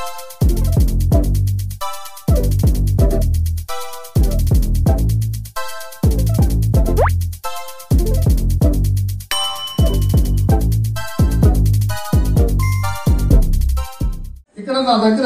ఇక్కడ నా దగ్గర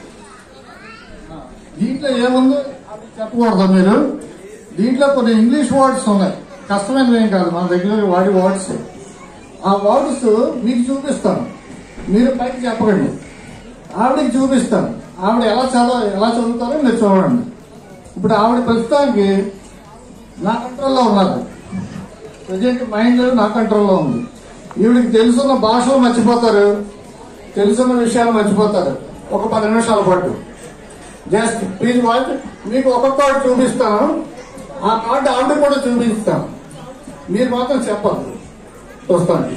దీంట్లో ఏముందో అది చెప్పకూడదు మీరు దీంట్లో కొన్ని ఇంగ్లీష్ వర్డ్స్ ఉన్నాయి కష్టమైనవి ఏం కాదు మన దగ్గర వాడి వర్డ్స్ ఆ వర్డ్స్ మీకు చూపిస్తాను మీరు పైకి చెప్పకండి ఆవిడకి చూపిస్తాను ఆవిడ ఎలా చదవ ఎలా చదువుతారో మీరు చూడండి ఇప్పుడు ఆవిడ ప్రస్తుతానికి నా కంట్రోల్లో ఉన్నారు ప్రజెంట్ మైండ్ నా కంట్రోల్లో ఉంది ఈవిడికి తెలుసున్న భాషలు మర్చిపోతారు తెలుసున్న విషయాలు మర్చిపోతారు ఒక పది నిమిషాల పాటు జస్ట్ ప్లీజ్ వాచ్ మీకు ఒక కార్డు చూపిస్తాను ఆ కార్డు ఆవిడ కూడా చూపిస్తాను మీరు మాత్రం చెప్పదు చూస్తాను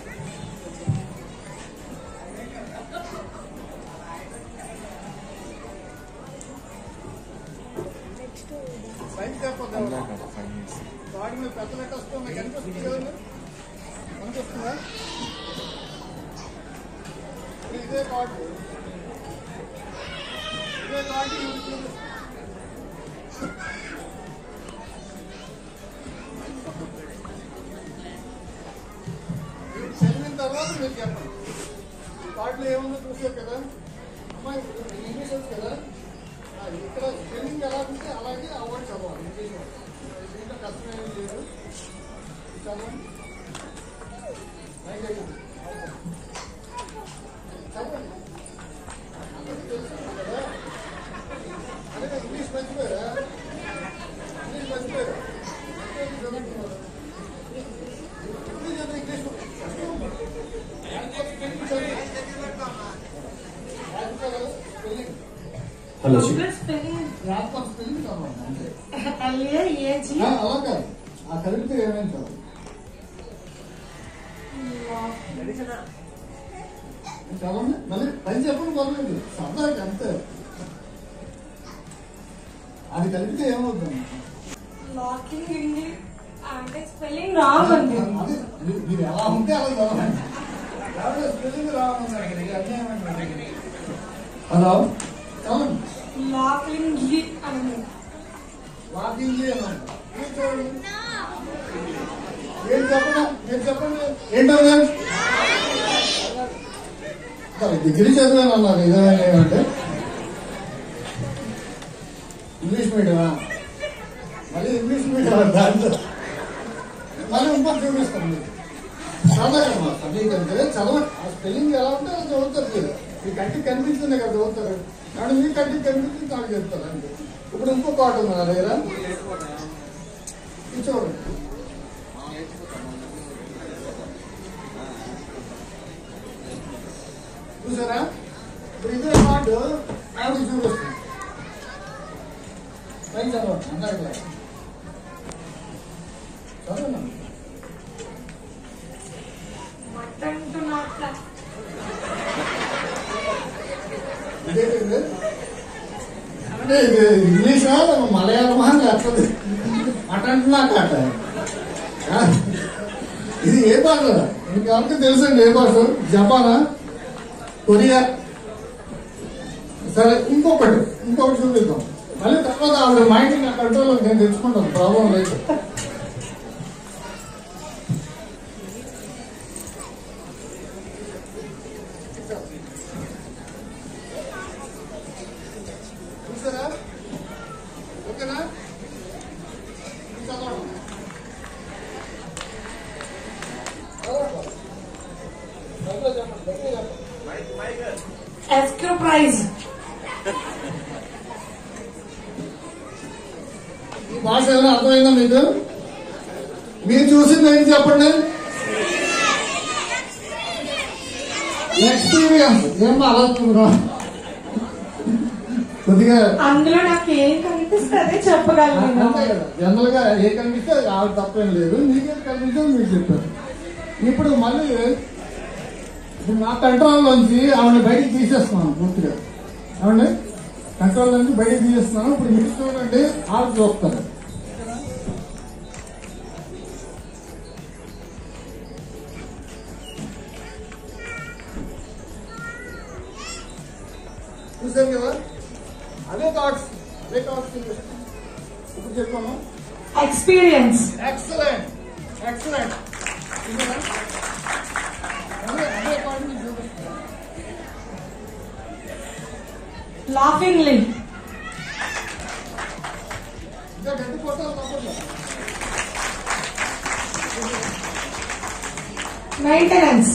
పైకి చెప్పొద్దు ఎవరు. కార్డు మీద పెద్ద లెక్క వస్తుంది మీకు కనిపిస్తుంది కదండి కనిపిస్తుందా ఇదే కార్డు ఇదే కార్డు యూజ్ చేయండి. మీరు చదివిన తర్వాత మీరు చెప్పండి ఈ కార్డులో ఏముందో చూసారు కదా అమ్మాయి ఇంగ్లీష్ వచ్చు కదా ఆ, ఇక్కడ స్పెల్లింగ్ ఎలా ఉంటే అలాగే అవార్డు చదవాలి ఇంగ్లీష్ వర్డ్. దీంట్లో కష్టమేమీ లేదు చదవండి రైట్ అయ్యింది. చదవండి అందరికీ తెలుసు కదా అలాగే ఇంగ్లీష్ మర్చిపోయారా ఇంగ్లీష్ మర్చిపోయారా ఇంగ్లీష్ చదువుతున్నారు. ఇంగ్లీష్ చదివి English spelling hello Complete spelling రాత్రి స్పెల్లింగ్ చదవండి అంతే L-A-A-G. ఆ, అలా కాదు ఆ కలిపితే ఏమేమి చదవాలి చదవండి మళ్ళీ పని చెప్పండి పర్లేదు సరదాకి అంతే అది కలిపితే ఏమవుతుంది Locking English అంటే స్పెల్లింగ్ రాంగ్ ఉంది అది మీ- మీరు ఎలా ఉంటే అలా చదవండి ఎవరో స్పెల్లింగ్ రావాలి ఇది అన్యాయమైనది. హలో చదవండి లాకింగ్ లి అని వాకింగ్ చేయాలి మీరు చూడండి మీరు చెప్పండి మీరు చెప్పండి ఏంటో మరి డిగ్రీ చదివాను అన్నారు నిజమైన ఏమంటే ఇంగ్లీష్ మీడియమా మళ్ళీ ఇంగ్లీష్ మీడియం దాంట్లో మళ్ళీ ఇంకొక చూపిస్తాను మీకు చదవమ్మా సమీకరించే చదవ ఆ స్పెల్లింగ్ ఎలా ఉంటే అలా చదువుతారు మీరు మీ కంటికి కనిపించింది కదా చదువుతారు కానీ మీ కంటికి కనిపించింది నాకు చెప్తారు అంతే ఇప్పుడు ఇంకో పాట ఉంది నా దగ్గర ఇది చూడండి చూసారా ఇప్పుడు ఇదే పాటు ఆవిడ చూపిస్తుంది పైకి చదవండి అందరికీ చదవండి మటన్ టు నాట్ ఇదేంటిది? అంటే ఇది ఇంగ్లీషా మలయాళమా లేకపోతే అటంటున్నా కాట ఆ? ఇది ఏ భాష మీకు ఎవరికి తెలుసండి ఏ భాష జపానా కొరియా సరే ఇంకొకటి ఇంకొకటి చూపిద్దాం మళ్ళీ తర్వాత ఆవిడ మైండ్ నా కంట్రోల్ నేను తెచ్చుకుంటాను ప్రాబ్లం లేదు చూసారా ఓకేనా చదవండి చదవండి చెప్పండి గట్టిగా చెప్పండి ఎస్క్యూ ప్రైజ్ ఈ భాష ఏమైనా అర్థమైందా మీకు మీరు చూసింది ఏంటి చెప్పండి ఎక్స్పీరియన్స్ ఏం ఆలోచుకున్నా కొద్దిగా అందులో నాకు ఏం కనిపిస్తే అదే చెప్పగలను అంతే కదా జనరల్ గా ఏ కనిపిస్తే అది ఆవిడ తప్పేం లేదు మీకేం కనిపిస్తే మీకు చెప్పారు ఇప్పుడు మళ్ళీ ఇప్పుడు నా కంట్రోల్ నుంచి ఆవిడ బయటికి తీసేస్తున్నాను పూర్తిగా ఏమండి కంట్రోల్ నుంచి బయటికి తీసేస్తున్నాను ఇప్పుడు మీరు చూడండి ఆవిడ చూస్తారు చూసారు కదా అదే థాట్స్ అదే థాట్స్ ఇప్పుడు చెప్పాము Experience. ఎక్సలెంట్ ఎక్సలెంట్ అదే అదే పాయింట్ మీకు చూపిస్తాను Laughingly. ఇంకా గట్టి కొట్టాలి తప్పట్లేదు Maintenance.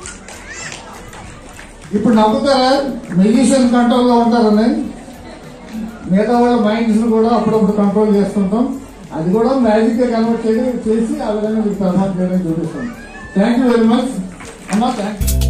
ఇప్పుడు నవ్వుతారా మెజిషియన్ కంట్రోల్ లో ఉంటారని మిగతా వాళ్ళ మైండ్స్ కూడా అప్పుడప్పుడు కంట్రోల్ చేస్తుంటాం అది కూడా మ్యాజిక్ గా కన్వర్ట్ చేసి చేసి ఆ విధంగా మీకు పెర్ఫార్మ్ చేయడం చూపిస్తాం థ్యాంక్ యూ వెరీ మచ్ అమ్మా థ్యాంక్ యూ